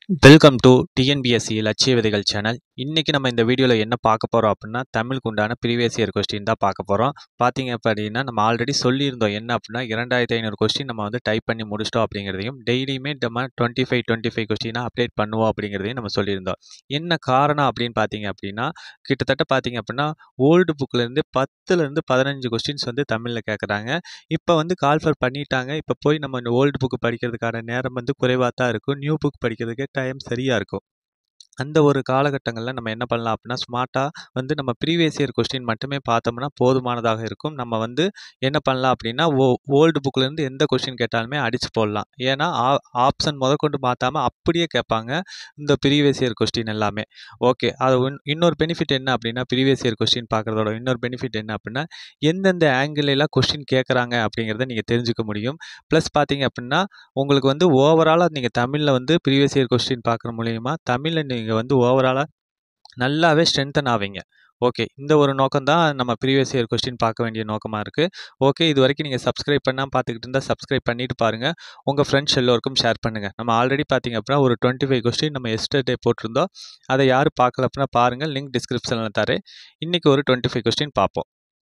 welcome to TNPSC லட்சிய விதைகள் channel இன்றைக்கி நம்ம இந்த வீடியோவில் என்ன பார்க்க போகிறோம் அப்படின்னா தமிழுக்கு உண்டான ப்ரீவியஸ் இயர் கொஸ்டின் தான் பார்க்க போகிறோம் பார்த்தீங்க அப்படின்னா நம்ம ஆல்ரெடி சொல்லியிருந்தோம் என்ன அப்படின்னா இரண்டாயிரத்தி ஐநூறு கொஸ்டின் நம்ம வந்து டைப் பண்ணி முடிச்சிட்டோம் அப்படிங்கிறதையும் டெய்லியுமே நம்ம டுவெண்ட்டி ஃபைவ் டுவெண்ட்டி ஃபைவ் கொஸ்டினாக அப்டேட் பண்ணுவோம் அப்படிங்கிறதையும் நம்ம சொல்லியிருந்தோம் என்ன காரணம் அப்படின்னு பார்த்தீங்க அப்படின்னா கிட்டத்தட்ட பார்த்தீங்க அப்படின்னா ஓல்டு புக்லேருந்து பத்துலேருந்து பதினஞ்சு கொஸ்டின்ஸ் வந்து தமிழில் கேட்குறாங்க இப்போ வந்து கால்ஃபர் பண்ணிட்டாங்க இப்போ போய் நம்ம இந்த ஓல்டு புக் படிக்கிறதுக்கான நேரம் வந்து குறைவாக தான் இருக்கும் நியூ புக் படிக்கிறதுக்கு டைம் சரியாக இருக்கும் அந்த ஒரு காலகட்டங்களில் நம்ம என்ன பண்ணலாம் அப்படின்னா ஸ்மார்ட்டாக வந்து நம்ம ப்ரீவியஸ் இயர் கொஸ்டின் மட்டுமே பார்த்தோம்னா போதுமானதாக இருக்கும் நம்ம வந்து என்ன பண்ணலாம் அப்படின்னா ஓ ஓல்டு புக்லேருந்து எந்த கொஸ்டின் கேட்டாலுமே அடித்து போடலாம் ஏன்னா ஆப்ஷன் முதற்கொண்டு மாற்றாமல் அப்படியே கேட்பாங்க இந்த ப்ரீவியஸ் இயர் கொஸ்டின் எல்லாமே ஓகே அது ஒன்- இன்னொரு பெனிஃபிட் என்ன அப்படின்னா ப்ரீவியஸ் இயர் கொஸ்டின் பார்க்குறதோட இன்னொரு பெனிஃபிட் என்ன அப்படின்னா எந்தெந்த angle எல்லாம் கொஸ்டின் கேட்குறாங்க அப்படிங்கிறத நீங்கள் தெரிஞ்சுக்க முடியும் ப்ளஸ் பார்த்தீங்க அப்படின்னா உங்களுக்கு வந்து ஓவராலாக நீங்கள் தமிழில் வந்து ப்ரீவியஸ் இயர் கொஸ்டின் பார்க்குற மூலியமா தமிழில் நீங்கள் வந்து ஓவராலாக நல்லாவே ஸ்ட்ரென்தன் ஆவீங்க ஓகே இந்த ஒரு நோக்கம் தான் நம்ம ப்ரீவியஸ் இயர் கொஸ்டின் பார்க்க வேண்டிய நோக்கமாக இருக்குது ஓகே இது வரைக்கும் நீங்கள் சப்ஸ்கிரைப் பண்ணாமல் பார்த்துக்கிட்டு இருந்தால் சப்ஸ்கிரைப் பண்ணிட்டு பாருங்கள் உங்கள் ஃப்ரெண்ட்ஸ் எல்லோருக்கும் ஷேர் பண்ணுங்கள் நம்ம ஆல்ரெடி பார்த்தீங்க அப்படின்னா ஒரு டுவெண்ட்டி ஃபைவ் கொஸ்டின் நம்ம எஸ்டர்டே போட்டிருந்தோம் அதை யார் பார்க்கல அப்படின்னா பாருங்கள் லிங்க் டிஸ்கிரிப்ஷனில் தரேன் இன்றைக்கி ஒரு டுவெண்ட்டி ஃபைவ் கொஸ்டின் பார்ப்போம்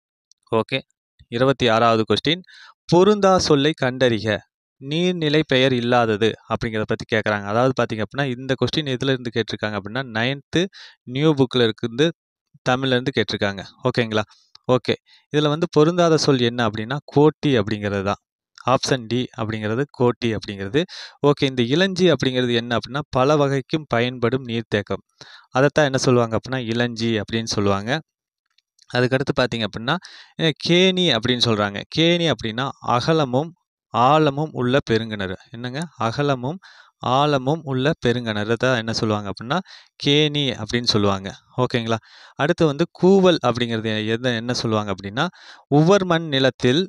ஓகே இருபத்தி ஆறாவது கொஸ்டின் பொருந்தா சொல்லை கண்டறிக நீர்நிலை பெயர் இல்லாதது அப்படிங்கிறத பற்றி கேட்குறாங்க அதாவது பார்த்தீங்க அப்படின்னா இந்த கொஸ்டின் எதுல இருந்து கேட்டிருக்காங்க அப்படின்னா நைன்த்து நியூ புக்கில் இருந்து தமிழ்ல இருந்து கேட்டிருக்காங்க ஓகேங்களா ஓகே இதில் வந்து பொருந்தாத சொல் என்ன அப்படின்னா கோட்டி அப்படிங்கிறது தான் ஆப்ஷன் டி அப்படிங்கிறது கோட்டி அப்படிங்கிறது ஓகே இந்த இளஞ்சி அப்படிங்கிறது என்ன அப்படின்னா பல வகைக்கும் பயன்படும் நீர்த்தேக்கம் அதைத்தான் என்ன சொல்லுவாங்க அப்படின்னா இளஞ்சி அப்படின்னு சொல்லுவாங்க அதுக்கடுத்து பார்த்தீங்க அப்படின்னா அஹ் கேணி அப்படின்னு சொல்கிறாங்க கேணி அப்படின்னா அகலமும் ஆழமும் உள்ள பெருங்கிணறு என்னங்க அகலமும் ஆழமும் உள்ள பெருங்கிணறு தான் என்ன சொல்லுவாங்க அப்படின்னா கேணி அப்படின்னு சொல்லுவாங்க ஓகேங்களா அடுத்து வந்து கூவல் அப்படிங்கிறது எதை என்ன சொல்லுவாங்க அப்படின்னா உவர் மண் நிலத்தில்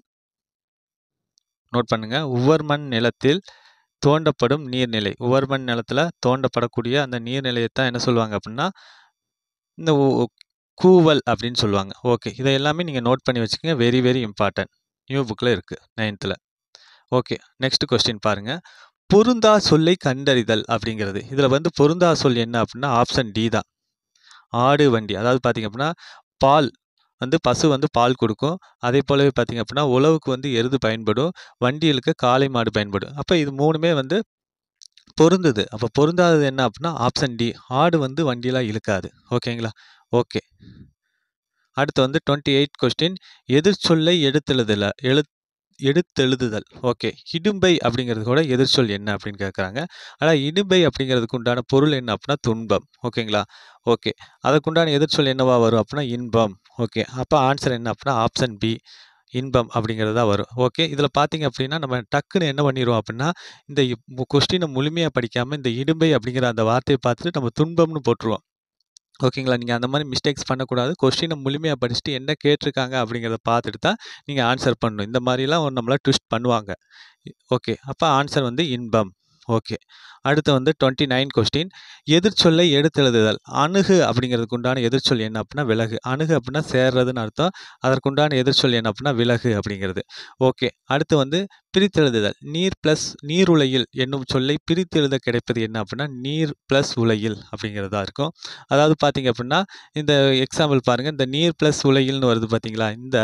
நோட் பண்ணுங்க உவர் மண் நிலத்தில் தோண்டப்படும் நீர்நிலை உவர் மண் நிலத்தில் தோண்டப்படக்கூடிய அந்த நீர்நிலையை தான் என்ன சொல்லுவாங்க அப்படின்னா இந்த உ- கூவல் அப்படின்னு சொல்லுவாங்க ஓகே இதை எல்லாமே நீங்கள் நோட் பண்ணி வச்சுக்கோங்க வெரி வெரி இம்பார்ட்டன்ட் நியூ புக்கில் இருக்குது நைன்த்தில் ஓகே நெக்ஸ்ட் கொஸ்டின் பாருங்க பொருந்தா சொல்லை கண்டறிதல் அப்படிங்கிறது இதில் வந்து பொருந்தா சொல் என்ன அப்படின்னா ஆப்ஷன் டி தான் ஆடு வண்டி அதாவது பார்த்தீங்க அப்படின்னா பால் வந்து பசு வந்து பால் கொடுக்கும் அதே போலவே பார்த்தீங்க அப்படின்னா உழவுக்கு வந்து எருது பயன்படும் வண்டிகளுக்கு காளை மாடு பயன்படும் அப்போ இது மூணுமே வந்து பொருந்துது அப்போ பொருந்தாதது என்ன அப்படின்னா ஆப்ஷன் டி ஆடு வந்து வண்டியெலாம் இழுக்காது ஓகேங்களா ஓகே அடுத்து வந்து டுவெண்ட்டி எயிட் கொஸ்டின் எதிர்ச்சொல்லை எடுத்தெழுதல எழு எடுத்தெழுதுதல் ஓகே இடும்பை அப்படிங்கிறது கூட எதிர்ச்சொல் என்ன அப்படின்னு கேட்குறாங்க ஆனால் இடும்பை அப்படிங்கிறதுக்கு உண்டான பொருள் என்ன அப்படின்னா துன்பம் ஓகேங்களா ஓகே அதுக்குண்டான எதிர்ச்சொல் என்னவா வரும் அப்படின்னா இன்பம் ஓகே அப்போ ஆன்சர் என்ன அப்படின்னா ஆப்ஷன் பி இன்பம் அப்படிங்கிறது தான் வரும் ஓகே இதில் பார்த்தீங்க அப்படின்னா நம்ம டக்குன்னு என்ன பண்ணிடுவோம் அப்படின்னா இந்த கொஸ்டினை முழுமையாக படிக்காமல் இந்த இடும்பை அப்படிங்கிற அந்த வார்த்தையை பார்த்துட்டு நம்ம துன்பம்னு போட்டுருவோம் ஓகேங்களா நீங்கள் அந்த மாதிரி மிஸ்டேக்ஸ் பண்ணக்கூடாது கொஸ்டினை முழுமையாக படிச்சுட்டு என்ன கேட்டிருக்காங்க அப்படிங்கிறத பார்த்துட்டு தான் நீங்கள் ஆன்சர் பண்ணணும் இந்த மாதிரிலாம் ஒரு நம்மளை ட்விஸ்ட் பண்ணுவாங்க ஓகே அப்போ ஆன்சர் வந்து இன்பம் ஓகே அடுத்து வந்து டுவெண்ட்டி நைன் கொஸ்டின் எதிர்ச்சொல்லை எடுத்தெழுதுதல் அணுகு அப்படிங்கிறதுக்கு உண்டான எதிர்ச்சொல் என்ன அப்படின்னா விலகு அணுகு அப்படின்னா சேர்றதுன்னு அர்த்தம் அதற்குண்டான எதிர்ச்சொல் என்ன அப்படின்னா விலகு அப்படிங்கிறது ஓகே அடுத்து வந்து பிரித்தெழுதுதல் நீர் ப்ளஸ் நீருலையில் என்னும் சொல்லை பிரித்தெழுத கிடைப்பது என்ன அப்படின்னா நீர் ப்ளஸ் உலையில் அப்படிங்கிறதா இருக்கும் அதாவது பார்த்தீங்க அப்படின்னா இந்த எக்ஸாம்பிள் பாருங்கள் இந்த நீர் ப்ளஸ் உலையில்னு வருது பார்த்தீங்களா இந்த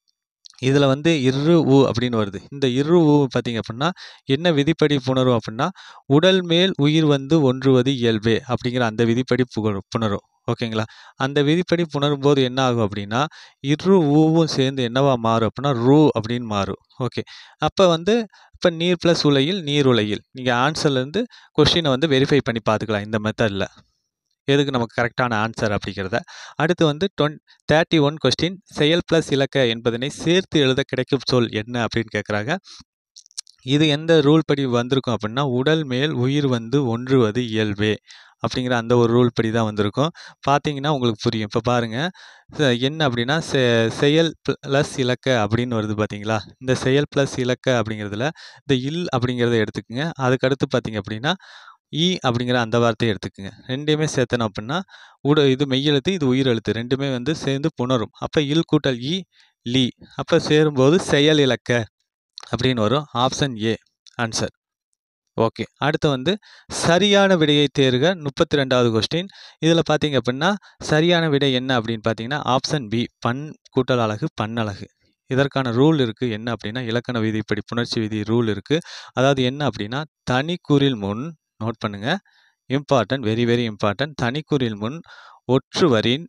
இதில் வந்து இரு உ அப்படின்னு வருது இந்த இரு உ பார்த்தீங்க அப்படின்னா என்ன விதிப்படி புணரும் அப்படின்னா உடல் மேல் உயிர் வந்து ஒன்றுவது இயல்பே அப்படிங்கிற அந்த விதிப்படி புகழும் புணரும் ஓகேங்களா அந்த விதிப்படி புணரும் போது என்ன ஆகும் அப்படின்னா இரு ஊவும் சேர்ந்து என்னவா மாறும் அப்படின்னா ரூ அப்படின்னு மாறும் ஓகே அப்போ வந்து இப்போ நீர் ப்ளஸ் உலையில் நீர் உலையில் நீங்கள் ஆன்சர்லேருந்து கொஷினை வந்து வெரிஃபை பண்ணி பார்த்துக்கலாம் இந்த மெத்தடில் எதுக்கு நமக்கு கரெக்டான ஆன்சர் அப்படிங்கிறத அடுத்து வந்து டொன் தேர்ட்டி ஒன் கொஸ்டின் செயல் ப்ளஸ் இலக்க என்பதனை சேர்த்து எழுத கிடைக்கும் சொல் என்ன அப்படின்னு கேட்குறாங்க இது எந்த ரூல் படி வந்திருக்கும் அப்படின்னா உடல் மேல் உயிர் வந்து ஒன்றுவது இயல்பே அப்படிங்கிற அந்த ஒரு ரூல் படி தான் வந்திருக்கும் பார்த்தீங்கன்னா உங்களுக்கு புரியும் இப்போ பாருங்கள் என்ன அப்படின்னா செ செயல் ப்ளஸ் இலக்க அப்படின்னு வருது பார்த்தீங்களா இந்த செயல் ப்ளஸ் இலக்க அப்படிங்கிறதுல இந்த இல் அப்படிங்கிறத எடுத்துக்கோங்க அதுக்கடுத்து பார்த்தீங்க அப்படின்னா ஈ அப்படிங்கிற அந்த வார்த்தையை எடுத்துக்கோங்க ரெண்டையுமே சேர்த்தணும் அப்படின்னா உட இது மெய்யெழுத்து இது உயிரெழுத்து ரெண்டுமே வந்து சேர்ந்து புணரும் அப்போ இல் கூட்டல் இ லீ அப்போ சேரும்போது செயல் இலக்க அப்படின்னு வரும் ஆப்ஷன் ஏ ஆன்சர் ஓகே அடுத்து வந்து சரியான விடையை தேர்க முப்பத்தி ரெண்டாவது கொஸ்டின் இதில் பார்த்தீங்க அப்படின்னா சரியான விடை என்ன அப்படின்னு பார்த்தீங்கன்னா ஆப்ஷன் பி பண் கூட்டல் அழகு பன்னழகு இதற்கான ரூல் இருக்குது என்ன அப்படின்னா இலக்கண விதிப்படி புணர்ச்சி விதி ரூல் இருக்குது அதாவது என்ன அப்படின்னா தனிக்குறில் முன் நோட் பண்ணுங்க இம்பார்ட்டன்ட் வெரி வெரி இம்பார்ட்டன்ட் தனிக்குறில் முன் ஒற்றுவரின்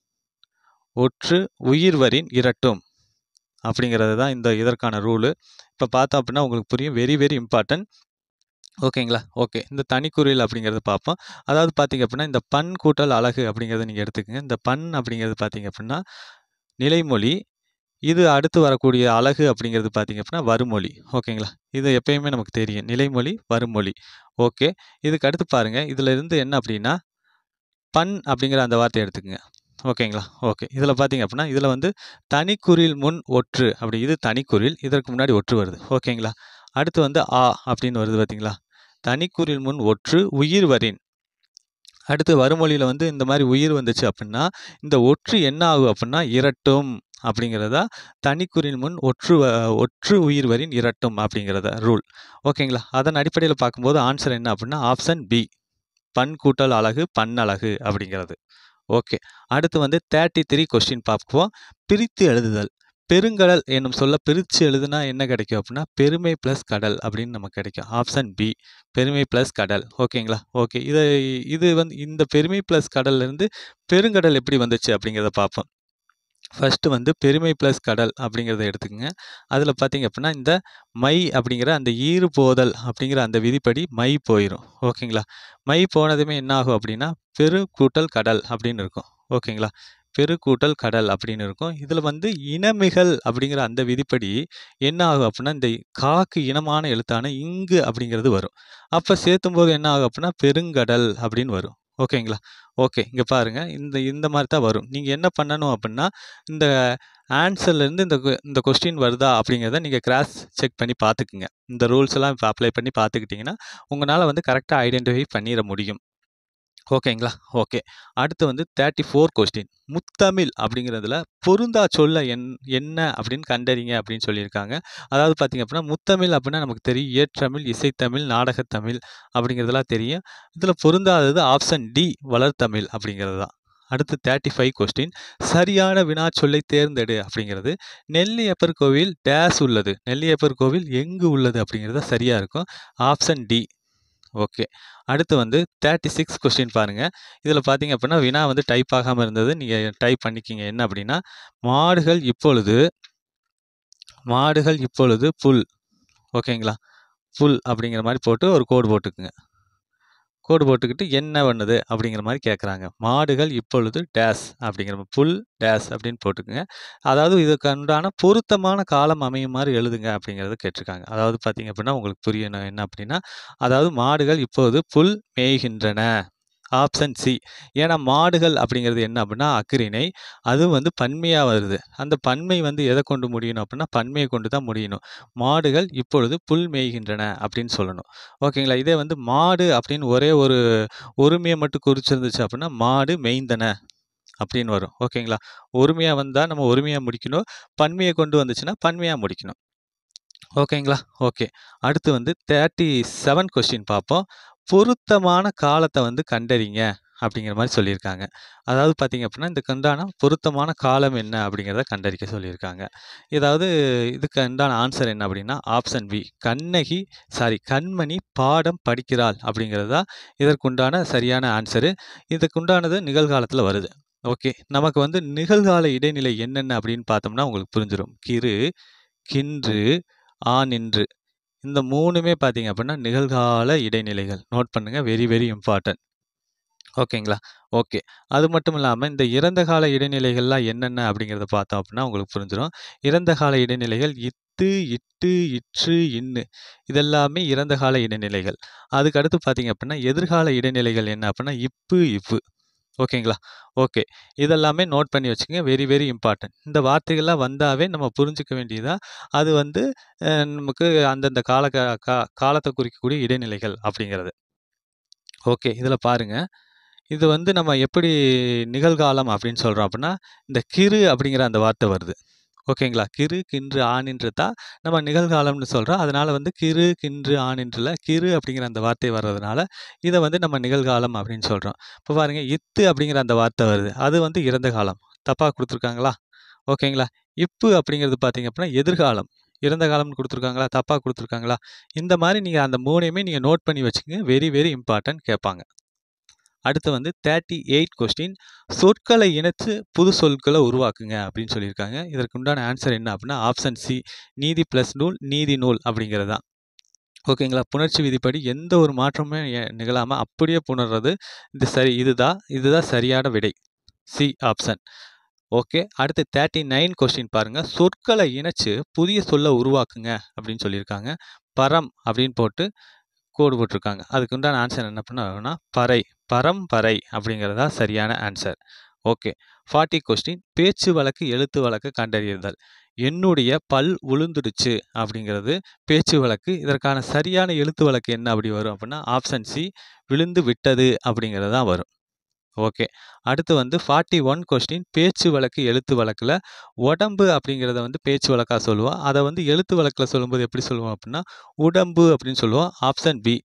ஒற்று உயிர்வரின் இரட்டும் அப்படிங்கிறது தான் இந்த இதற்கான ரூலு இப்போ பார்த்தோம் அப்படின்னா உங்களுக்கு புரியும் வெரி வெரி இம்பார்ட்டன்ட் ஓகேங்களா ஓகே இந்த தனிக்குறில் அப்படிங்கிறத பார்ப்போம் அதாவது பார்த்தீங்க அப்படின்னா இந்த பண் கூட்டல் அழகு அப்படிங்கிறத நீங்கள் எடுத்துக்கங்க இந்த பண் அப்படிங்கிறது பார்த்தீங்க அப்படின்னா நிலைமொழி இது அடுத்து வரக்கூடிய அழகு அப்படிங்கிறது பார்த்தீங்க அப்படின்னா வருமொழி ஓகேங்களா இது எப்பயுமே நமக்கு தெரியும் நிலைமொழி வருமொழி ஓகே இதுக்கு அடுத்து பாருங்கள் இதில் இருந்து என்ன அப்படின்னா பண் அப்படிங்கிற அந்த வார்த்தையை எடுத்துக்கங்க ஓகேங்களா ஓகே இதில் பார்த்தீங்க அப்படின்னா இதில் வந்து தனிக்குறில் முன் ஒற்று அப்படி இது தனிக்குறில் இதற்கு முன்னாடி ஒற்று வருது ஓகேங்களா அடுத்து வந்து ஆ அப்படின்னு வருது பார்த்தீங்களா தனிக்குறில் முன் ஒற்று உயிர் வரின் அடுத்து வருமொழியில் வந்து இந்த மாதிரி உயிர் வந்துச்சு அப்படின்னா இந்த ஒற்று என்ன ஆகும் அப்படின்னா இரட்டும் அப்படிங்கிறதா தனிக்குறில் முன் ஒற்று வ- ஒற்று உயிர் வரின் இரட்டும் அப்படிங்கிறத ரூல் ஓகேங்களா அதன் அடிப்படையில் பார்க்கும்போது ஆன்சர் என்ன அப்படின்னா ஆப்ஷன் பி பண் கூட்டல் அழகு பன்னழகு அப்படிங்கிறது ஓகே அடுத்து வந்து தேர்ட்டி த்ரீ கொஸ்டின் பார்ப்போம் பிரித்து எழுதுதல் பெருங்கடல் என்னும் சொல்ல பிரித்து எழுதுனா என்ன கிடைக்கும் அப்படின்னா பெருமை ப்ளஸ் கடல் அப்படின்னு நமக்கு கிடைக்கும் ஆப்ஷன் பி பெருமை ப்ளஸ் கடல் ஓகேங்களா ஓகே இதை இது வந்து இந்த பெருமை ப்ளஸ் கடல்லேருந்து பெருங்கடல் எப்படி வந்துச்சு அப்படிங்கிறத பார்ப்போம் ஃபஸ்ட்டு வந்து பெருமை ப்ளஸ் கடல் அப்படிங்கிறத எடுத்துக்கங்க அதில் பார்த்தீங்க அப்படின்னா இந்த மை அப்படிங்கிற அந்த ஈறு போதல் அப்படிங்கிற அந்த விதிப்படி மை போயிடும் ஓகேங்களா மை போனதுமே என்ன ஆகும் அப்படின்னா பெரு கூட்டல் கடல் அப்படின்னு இருக்கும் ஓகேங்களா பெரு கூட்டல் கடல் அப்படின்னு இருக்கும் இதில் வந்து இனமிகள் அப்படிங்கிற அந்த விதிப்படி என்ன ஆகும் அப்படின்னா இந்த காக்கு இனமான எழுத்தான இங்கு அப்படிங்கிறது வரும் அப்போ சேர்த்தும் போது என்ன ஆகும் அப்படின்னா பெருங்கடல் அப்படின்னு வரும் ஓகேங்களா ஓகே இங்கே பாருங்கள் இந்த இந்த மாதிரி தான் வரும் நீங்கள் என்ன பண்ணணும் அப்படின்னா இந்த ஆன்சர்லேருந்து இந்த que- இந்த கொஸ்டின் வருதா அப்படிங்கிறத நீங்கள் கிராஸ் செக் பண்ணி பார்த்துக்குங்க இந்த ரூல்ஸ் எல்லாம் இப்போ அப்ளை பண்ணி பார்த்துக்கிட்டிங்கன்னா உங்களால் வந்து கரெக்டாக ஐடென்டிஃபை பண்ணிட முடியும் ஓகேங்களா ஓகே அடுத்து வந்து தேர்ட்டி ஃபோர் கொஸ்டின் முத்தமிழ் அப்படிங்கிறதுல பொருந்தா சொல்ல என் என்ன அப்படின்னு கண்டறிங்க அப்படின்னு சொல்லியிருக்காங்க அதாவது பார்த்தீங்க அப்படின்னா முத்தமிழ் அப்படின்னா நமக்கு தெரியும் ஏற்றமிழ் இசைத்தமிழ் நாடகத்தமிழ் அப்படிங்கிறதெல்லாம் தெரியும் இதில் பொருந்தாதது ஆப்ஷன் டி வளர்த்தமிழ் அப்படிங்கிறது தான் அடுத்து தேர்ட்டி ஃபைவ் கொஸ்டின் சரியான வினா சொல்லை தேர்ந்தெடு அப்படிங்கிறது நெல்லியப்பர் கோவில் டேஸ் உள்ளது நெல்லியப்பர் கோவில் எங்கு உள்ளது அப்படிங்கிறது சரியாக இருக்கும் ஆப்ஷன் டி ஓகே அடுத்து வந்து தேர்ட்டி சிக்ஸ் கொஸ்டின் பாருங்கள் இதில் பார்த்தீங்க அப்படின்னா வினா வந்து டைப் ஆகாமல் இருந்தது நீங்கள் டைப் பண்ணிக்கிங்க என்ன அப்படின்னா மாடுகள் இப்பொழுது மாடுகள் இப்பொழுது புல் ஓகேங்களா புல் அப்படிங்கிற மாதிரி போட்டு ஒரு கோடு போட்டுக்குங்க கோடு போட்டுக்கிட்டு என்ன பண்ணுது அப்படிங்கிற மாதிரி கேட்குறாங்க மாடுகள் இப்பொழுது டேஸ் அப்படிங்கிற மாதிரி, புல் டேஸ் அப்படின்னு போட்டுக்குங்க அதாவது இதுக்கு உண்டான பொருத்தமான காலம் அமையும் மாதிரி எழுதுங்க அப்படிங்கிறத கேட்டிருக்காங்க அதாவது பார்த்தீங்க அப்படின்னா உங்களுக்கு புரியணும் என்ன அப்படின்னா அதாவது மாடுகள் இப்போது புல் மேய்கின்றன ஆப்ஷன் சி ஏன்னா மாடுகள் அப்படிங்கிறது என்ன அப்படின்னா அக்கிரிணை அதுவும் வந்து பன்மையாக வருது அந்த பன்மை வந்து எதை கொண்டு முடியணும் அப்படின்னா பன்மையை கொண்டு தான் முடியணும் மாடுகள் இப்பொழுது புல் மேய்கின்றன அப்படின்னு சொல்லணும் ஓகேங்களா இதே வந்து மாடு அப்படின்னு ஒரே ஒரு ஒருமையை மட்டும் குறிச்சிருந்துச்சு அப்படின்னா மாடு மேய்ந்தன அப்படின்னு வரும் ஓகேங்களா ஒருமையாக வந்தால் நம்ம ஒருமையாக முடிக்கணும் பன்மையை கொண்டு வந்துச்சுன்னா பன்மையாக முடிக்கணும் ஓகேங்களா ஓகே அடுத்து வந்து தேர்ட்டி செவன் கொஸ்டின் பார்ப்போம் பொருத்தமான காலத்தை வந்து கண்டறிங்க அப்படிங்கிற மாதிரி சொல்லியிருக்காங்க அதாவது பார்த்தீங்க அப்படின்னா இந்த கண்டான பொருத்தமான காலம் என்ன அப்படிங்கிறத கண்டறிக்க சொல்லியிருக்காங்க இதாவது இதுக்கு உண்டான ஆன்சர் என்ன அப்படின்னா ஆப்ஷன் பி கண்ணகி சாரி கண்மணி பாடம் படிக்கிறாள் அப்படிங்கிறது தான் இதற்குண்டான சரியான ஆன்சரு இதுக்குண்டானது நிகழ்காலத்தில் வருது ஓகே நமக்கு வந்து நிகழ்கால இடைநிலை என்னென்ன அப்படின்னு பார்த்தோம்னா உங்களுக்கு புரிஞ்சிடும் கிறு கின்று ஆ நின்று இந்த மூணுமே பார்த்தீங்க அப்படின்னா நிகழ்கால இடைநிலைகள் நோட் பண்ணுங்க வெரி வெரி இம்பார்ட்டன்ட் ஓகேங்களா ஓகே அது மட்டும் இல்லாமல் இந்த இறந்த கால இடைநிலைகள்லாம் என்னென்ன அப்படிங்கிறத பார்த்தோம் அப்படின்னா உங்களுக்கு புரிஞ்சிடும் இறந்த கால இடைநிலைகள் இத்து இட்டு இற்று இன்னு இதெல்லாமே இறந்த கால இடைநிலைகள் அதுக்கு அடுத்து பார்த்தீங்க அப்படின்னா எதிர்கால இடைநிலைகள் என்ன அப்படின்னா இப்பு இப்பு ஓகேங்களா ஓகே இதெல்லாமே நோட் பண்ணி வச்சுக்கோங்க வெரி வெரி இம்பார்ட்டன்ட் இந்த வார்த்தைகள்லாம் வந்தாவே நம்ம புரிஞ்சுக்க வேண்டியதா அது வந்து அஹ், நமக்கு அந்தந்த கால கா- கா- காலத்தை குறிக்கக்கூடிய இடைநிலைகள் அப்படிங்கிறது ஓகே இதில் பாருங்க இது வந்து நம்ம எப்படி நிகழ்காலம் அப்படின்னு சொல்கிறோம் அப்படின்னா இந்த கிறு அப்படிங்கிற அந்த வார்த்தை வருது ஓகேங்களா கிறு கின்று ஆனின்று தான் நம்ம நிகழ்காலம்னு சொல்கிறோம் அதனால் வந்து கிறு கின்று ஆனின்றில் கிறு அப்படிங்கிற அந்த வார்த்தை வர்றதுனால இதை வந்து நம்ம நிகழ்காலம் அப்படின்னு சொல்கிறோம் இப்போ பாருங்கள் இத்து அப்படிங்கிற அந்த வார்த்தை வருது அது வந்து இறந்த காலம் தப்பாக கொடுத்துருக்காங்களா ஓகேங்களா இப்பு அப்படிங்கிறது பார்த்தீங்க அப்படின்னா எதிர்காலம் இறந்த காலம்னு கொடுத்துருக்காங்களா தப்பாக கொடுத்துருக்காங்களா இந்த மாதிரி நீங்கள் அந்த மூணையுமே நீங்கள் நோட் பண்ணி வச்சுக்கோங்க வெரி வெரி இம்பார்ட்டன்ட் கேட்பாங்க அடுத்து வந்து தேர்ட்டி எயிட் கொஸ்டின் சொற்களை இணைத்து புது சொற்களை உருவாக்குங்க அப்படின்னு சொல்லியிருக்காங்க இதற்கு உண்டான ஆன்சர் என்ன அப்படின்னா ஆப்ஷன் சி நீதி ப்ளஸ் நூல் நீதி நூல் அப்படிங்கிறது தான் ஓகேங்களா புணர்ச்சி விதிப்படி எந்த ஒரு மாற்றமுமே நிகழாமல் அப்படியே புணர்றது இது சரி இதுதான் இதுதான் சரியான விடை சி ஆப்ஷன் ஓகே அடுத்து தேர்ட்டி நைன் கொஸ்டின் பாருங்கள் சொற்களை இணைச்சு புதிய சொல்லை உருவாக்குங்க அப்படின்னு சொல்லியிருக்காங்க பரம் அப்படின்னு போட்டு கோடு போட்டிருக்காங்க அதுக்கு உண்டான ஆன்சர் என்ன பண்ணா பறை பரம் பறை அப்படிங்கிறதா சரியான ஆன்சர் ஓகே ஃபார்ட்டி கொஸ்டின் பேச்சு வழக்கு எழுத்து வழக்கு கண்டறிதல் என்னுடைய பல் உளுந்துடுச்சு அப்படிங்கிறது பேச்சு வழக்கு இதற்கான சரியான எழுத்து வழக்கு என்ன அப்படி வரும் அப்படின்னா ஆப்ஷன் சி விழுந்து விட்டது அப்படிங்கிறது தான் வரும் ஓகே அடுத்து வந்து ஃபார்ட்டி ஒன் கொஸ்டின் பேச்சு வழக்கு எழுத்து வழக்கில் உடம்பு அப்படிங்கிறத வந்து பேச்சு வழக்காக சொல்லுவோம் அதை வந்து எழுத்து வழக்கில் சொல்லும்போது எப்படி சொல்லுவோம் அப்படின்னா உடம்பு அப்படின்னு சொல்லுவோம் ஆப்ஷன் பி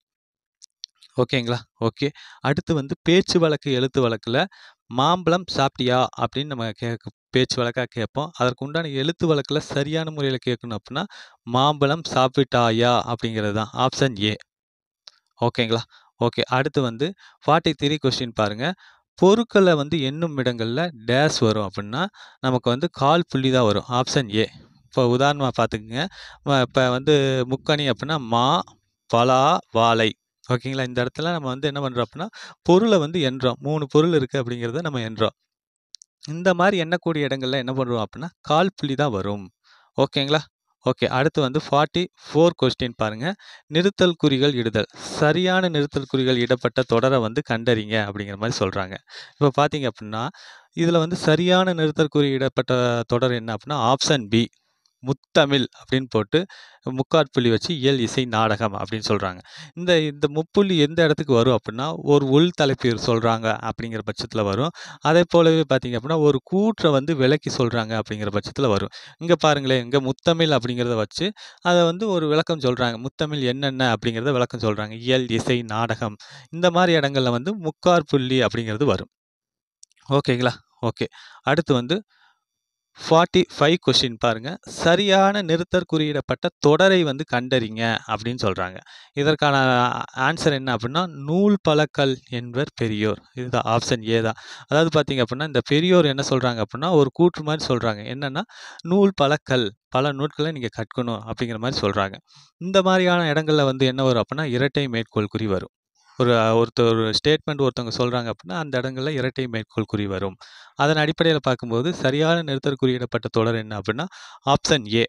ஓகேங்களா ஓகே அடுத்து வந்து பேச்சு வழக்கு எழுத்து வழக்கில் மாம்பழம் சாப்பிட்டியா அப்படின்னு நம்ம கேட்க பேச்சு வழக்காக கேட்போம் அதற்கு உண்டான எழுத்து வழக்கில் சரியான முறையில் கேட்கணும் அப்படின்னா மாம்பழம் சாப்பிட்டாயா அப்படிங்கிறது தான் ஆப்ஷன் ஏ ஓகேங்களா ஓகே அடுத்து வந்து ஃபார்ட்டி த்ரீ கொஸ்டின் பாருங்கள் பொருட்களை வந்து எண்ணும் இடங்களில் டேஸ் வரும் அப்படின்னா நமக்கு வந்து கால் புள்ளி தான் வரும் ஆப்ஷன் ஏ இப்போ உதாரணமாக பார்த்துக்குங்க இப்போ வந்து முக்கணி அப்படின்னா மா பலா வாழை ஓகேங்களா இந்த இடத்துல நம்ம வந்து என்ன பண்ணுறோம் அப்படின்னா பொருளை வந்து எண்றோம் மூணு பொருள் இருக்குது அப்படிங்கிறத நம்ம எண்றோம் இந்த மாதிரி எண்ணக்கூடிய இடங்கள்ல என்ன பண்ணுறோம் அப்படின்னா கால் புள்ளி தான் வரும் ஓகேங்களா ஓகே அடுத்து வந்து ஃபார்ட்டி ஃபோர் கொஸ்டின் பாருங்கள் நிறுத்தல் குறிகள் இடுதல் சரியான நிறுத்தல் குறிகள் இடப்பட்ட தொடரை வந்து கண்டறிங்க அப்படிங்கிற மாதிரி சொல்கிறாங்க இப்போ பார்த்தீங்க அப்படின்னா இதில் வந்து சரியான நிறுத்தல் குறி இடப்பட்ட தொடர் என்ன அப்படின்னா ஆப்ஷன் பி முத்தமிழ் அப்படின்னு போட்டு முக்காட்புள்ளி வச்சு இயல் இசை நாடகம் அப்படின்னு சொல்கிறாங்க இந்த இந்த முப்புள்ளி எந்த இடத்துக்கு வரும் அப்படின்னா ஒரு உள் தலைப்பு சொல்கிறாங்க அப்படிங்கிற பட்சத்தில் வரும் அதே போலவே பார்த்தீங்க அப்படின்னா ஒரு கூற்றை வந்து விளக்கி சொல்கிறாங்க அப்படிங்கிற பட்சத்தில் வரும் இங்கே பாருங்களேன் இங்கே முத்தமிழ் அப்படிங்கிறத வச்சு அதை வந்து ஒரு விளக்கம் சொல்கிறாங்க முத்தமிழ் என்னென்ன அப்படிங்கிறத விளக்கம் சொல்கிறாங்க இயல் இசை நாடகம் இந்த மாதிரி இடங்கள்ல வந்து முக்கார் புள்ளி அப்படிங்கிறது வரும் ஓகேங்களா ஓகே அடுத்து வந்து ஃபார்ட்டி ஃபைவ் கொஸ்டின் பாருங்க சரியான நிறுத்தற் குறியிடப்பட்ட தொடரை வந்து கண்டறிங்க அப்படின்னு சொல்றாங்க இதற்கான ஆன்சர் என்ன அப்படின்னா நூல் பழக்கல் என்பர் பெரியோர் இதுதான் ஆப்ஷன் ஏ தான் அதாவது பார்த்தீங்க அப்படின்னா இந்த பெரியோர் என்ன சொல்றாங்க அப்படின்னா ஒரு கூற்று மாதிரி சொல்றாங்க என்னன்னா நூல் பழக்கல் பல நூட்களை நீங்கள் கற்கணும் அப்படிங்கிற மாதிரி சொல்றாங்க இந்த மாதிரியான இடங்கள்ல வந்து என்ன வரும் அப்படின்னா இரட்டை மேற்கோள் குறி வரும் ஒரு ஒருத்தர் ஒரு ஸ்டேட்மெண்ட் ஒருத்தவங்க சொல்கிறாங்க அப்படின்னா அந்த இடங்களில் இரட்டை மேற்கோள் குறி வரும் அதன் அடிப்படையில் பார்க்கும்போது சரியான நிறுத்தற் குறியிடப்பட்ட தொடர் என்ன அப்படின்னா ஆப்ஷன் ஏ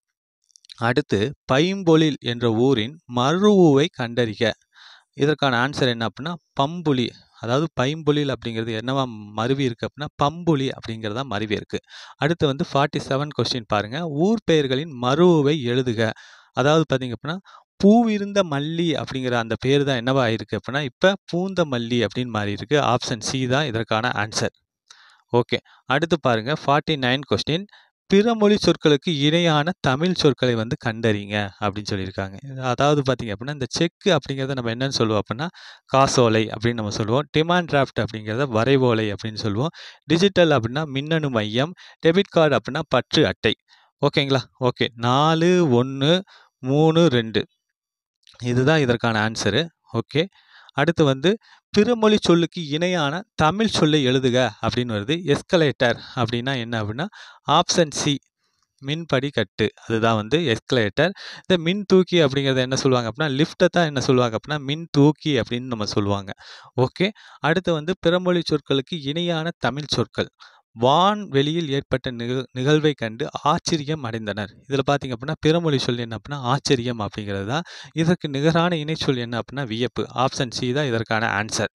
அடுத்து பைம்பொழில் என்ற ஊரின் மறுவுவை கண்டறிக இதற்கான ஆன்சர் என்ன அப்படின்னா பம்புலி அதாவது பைம்பொழில் அப்படிங்கிறது என்னவா மருவி இருக்கு அப்படின்னா பம்புலி அப்படிங்கிறதா மருவி இருக்கு அடுத்து வந்து ஃபார்ட்டி செவன் கொஸ்டின் பாருங்க ஊர் பெயர்களின் மறுவுவை எழுதுக அதாவது பார்த்தீங்க அப்படின்னா பூவிருந்த மல்லி அப்படிங்கிற அந்த பேர் தான் என்னவா ஆயிருக்கு அப்படின்னா இப்போ பூந்த மல்லி அப்படின்னு மாறி இருக்கு ஆப்ஷன் சி தான் இதற்கான ஆன்சர் ஓகே அடுத்து பாருங்க ஃபார்ட்டி நைன் கொஸ்டின் பிற மொழி சொற்களுக்கு இணையான தமிழ் சொற்களை வந்து கண்டறிங்க அப்படின்னு சொல்லியிருக்காங்க அதாவது பார்த்தீங்க அப்படின்னா இந்த செக்கு அப்படிங்கிறத நம்ம என்னன்னு சொல்லுவோம் அப்படின்னா காசோலை அப்படின்னு நம்ம சொல்லுவோம் டிமாண்ட் டிராஃப்ட் அப்படிங்கிறத வரைவோலை அப்படின்னு சொல்லுவோம் டிஜிட்டல் அப்படின்னா மின்னணு மையம் டெபிட் கார்டு அப்படின்னா பற்று அட்டை ஓகேங்களா ஓகே நாலு ஒன்று மூணு ரெண்டு இதுதான் இதற்கான ஆன்சரு ஓகே அடுத்து வந்து பிறமொழி சொல்லுக்கு இணையான தமிழ் சொல்லை எழுதுக அப்படின்னு வருது எஸ்கலேட்டர் அப்படின்னா என்ன அப்படின்னா ஆப்ஷன் சி மின்படி கட்டு அதுதான் வந்து எஸ்கலேட்டர் இந்த மின் தூக்கி அப்படிங்கிறத என்ன சொல்லுவாங்க அப்படின்னா லிஃப்ட்டை தான் என்ன சொல்லுவாங்க அப்படின்னா மின் தூக்கி அப்படின்னு நம்ம சொல்லுவாங்க ஓகே அடுத்து வந்து பிறமொழி சொற்களுக்கு இணையான தமிழ் சொற்கள் வான் வெளியில் ஏற்பட்ட நிகழ் நிகழ்வை கண்டு ஆச்சரியம் அடைந்தனர் இதில் பார்த்தீங்க அப்படின்னா பிறமொழி சொல் என்ன அப்படின்னா ஆச்சரியம் அப்படிங்கிறது தான் இதற்கு நிகரான இணைச்சொல் என்ன அப்படின்னா வியப்பு ஆப்ஷன் சி தான் இதற்கான ஆன்சர்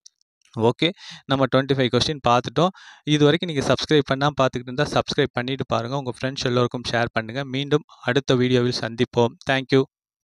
ஓகே நம்ம டுவெண்ட்டி ஃபைவ் கொஸ்டின் பார்த்துட்டோம் இது வரைக்கும் நீங்கள் சப்ஸ்கிரைப் பண்ணால் பார்த்துக்கிட்டு இருந்தால் சப்ஸ்கிரைப் பண்ணிட்டு பாருங்கள் உங்கள் ஃப்ரெண்ட்ஸ் எல்லோருக்கும் ஷேர் பண்ணுங்கள் மீண்டும் அடுத்த வீடியோவில் சந்திப்போம் தேங்க்யூ